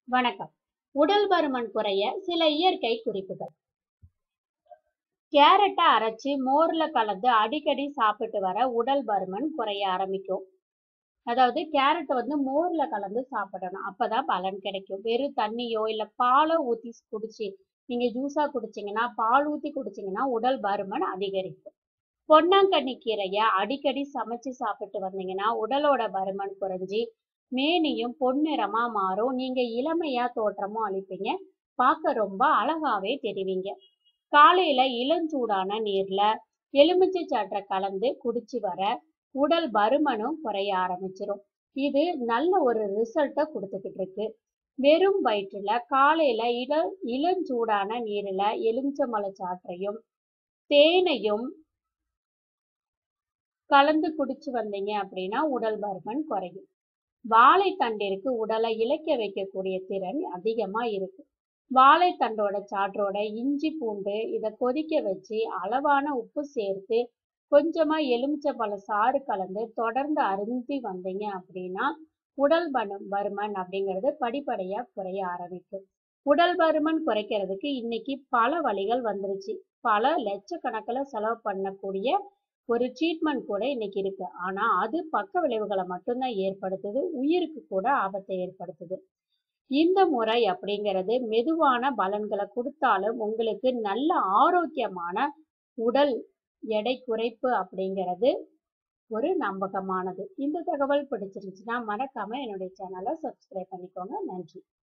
வணக்கம் உடல் பருமன் குறைய சில இயற்கை குறிப்புகள் கேரட்டை அரைச்சு மோர்ல கலந்து அடிக்கடி சாப்பிட்டு வர உடல் பருமன் குறைய ஆரம்பிக்கும் அதாவது கேரட் வந்து மோர்ல கலந்து சாப்பிடணும் அப்பதான் பலன் கிடைக்கும் வெறும் தண்ணியோ இல்ல பாலோ ஊத்தி குடிச்சு நீங்க ஜூஸா குடிச்சீங்கன்னா பால் ஊத்தி குடிச்சீங்கன்னா உடல் பருமன் அதிகரிக்கும் பொன்னாங்கண்ணி கீரைய அடிக்கடி சமைச்சு சாப்பிட்டு வந்தீங்கன்னா உடலோட பருமன் குறைஞ்சி மேனியும் பொன்னிறமா மாறும் நீங்க இளமையா தோற்றமும் அளிப்பீங்க பார்க்க ரொம்ப அழகாவே தெரிவிங்க காலையில இளஞ்சூடான நீர்ல எலுமிச்சை சாற்றை கலந்து குடிச்சு வர உடல் பருமனும் குறைய ஆரம்பிச்சிரும் இது நல்ல ஒரு ரிசல்ட்டை கொடுத்துக்கிட்டு இருக்கு வெறும் வயிற்றுல காலையில இள இளஞ்சூடான நீர்ல எலுமிச்சம்பழ சாற்றையும் தேனையும் கலந்து குடிச்சு வந்தீங்க அப்படின்னா உடல் பருமன் குறையும் வாழைத்தண்டிற்கு உடலை இளைக்க வைக்கக்கூடிய திறன் அதிகமா இருக்கு வாழைத்தண்டோட சாற்றோட இஞ்சி பூண்டு இதை கொதிக்க வச்சு அளவான உப்பு சேர்த்து கொஞ்சமா எலுமிச்சம்பழ சாறு கலந்து தொடர்ந்து அருந்தி வந்தீங்க அப்படின்னா உடல் பணம் பருமன் அப்படிங்கிறது படிப்படியா குறைய ஆரம்பிக்கும் உடல் பருமன் குறைக்கிறதுக்கு இன்னைக்கு பல வழிகள் வந்துருச்சு பல லட்சக்கணக்கில் செலவு பண்ணக்கூடிய ஒரு ட்ரீட்மெண்ட் கூட இன்னைக்கு இருக்கு ஆனா அது பக்க விளைவுகளை மட்டும்தான் ஏற்படுத்துது உயிருக்கு கூட ஆபத்தை ஏற்படுத்துது இந்த முறை அப்படிங்கிறது மெதுவான பலன்களை கொடுத்தாலும் உங்களுக்கு நல்ல ஆரோக்கியமான உடல் எடை குறைப்பு அப்படிங்கிறது ஒரு நம்பகமானது இந்த தகவல் பிடிச்சிருந்துச்சுன்னா மறக்காம என்னுடைய சேனலை சப்ஸ்கிரைப் பண்ணிக்கோங்க நன்றி